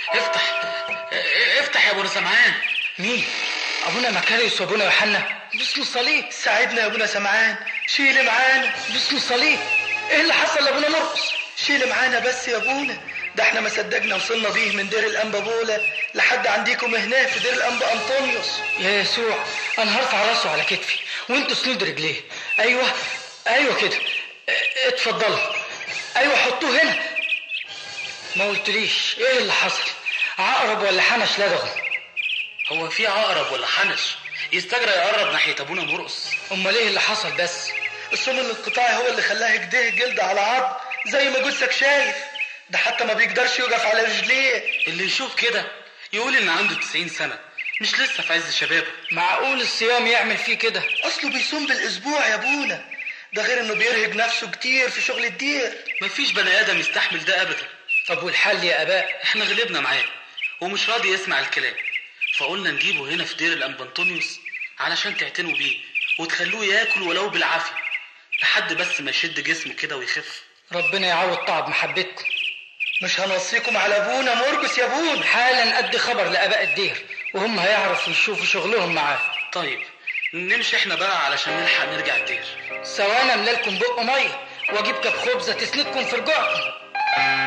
افتح اه، افتح يا ابونا سمعان مين ابونا مكاريوس وابونا يوحنا باسم الصليب ساعدنا يا ابونا سمعان شيل معانا باسم الصليب ايه اللي حصل لابونا مرقس شيل معانا بس يا ابونا ده احنا ما صدقنا وصلنا بيه من دير الانبا بولا لحد عنديكم هنا في دير الانبا انطونيوس يا يسوع انا هرفع راسه على كتفي وانتوا سنود رجليه ايوه ايوه كده اه، اتفضلوا ايوه حطوه هنا ما قلتليش ايه اللي حصل عقرب ولا حنش لدغه هو في عقرب ولا حنش يستجرى يقرب ناحيه ابونا مرقس امال ايه اللي حصل بس السم الانقطاعي هو اللي خلاه كده جلد على عظم زي ما جثك شايف ده حتى ما بيقدرش يقف على رجليه اللي يشوف كده يقول ان عنده 90 سنه مش لسه في عز شبابه معقول الصيام يعمل فيه كده اصله بيصوم بالاسبوع يا ابونا ده غير انه بيرهق نفسه كتير في شغل الدير مفيش بني ادم يستحمل ده ابدا طب والحل يا اباء احنا غلبنا معاه ومش راضي يسمع الكلام فقلنا نجيبه هنا في دير الانبنطونيوس علشان تعتنوا بيه وتخلوه ياكل ولو بالعافيه لحد بس ما يشد جسمه كده ويخف ربنا يعوض تعب محبتكم مش هنوصيكم على ابونا مرقس يا ابونا حالا ادي خبر لاباء الدير وهم هيعرفوا يشوفوا شغلهم معاه طيب نمشي احنا بقى علشان نلحق نرجع الدير سوانا املالكم بق ميه واجيب كب خبزه تسندكم في رجوعكم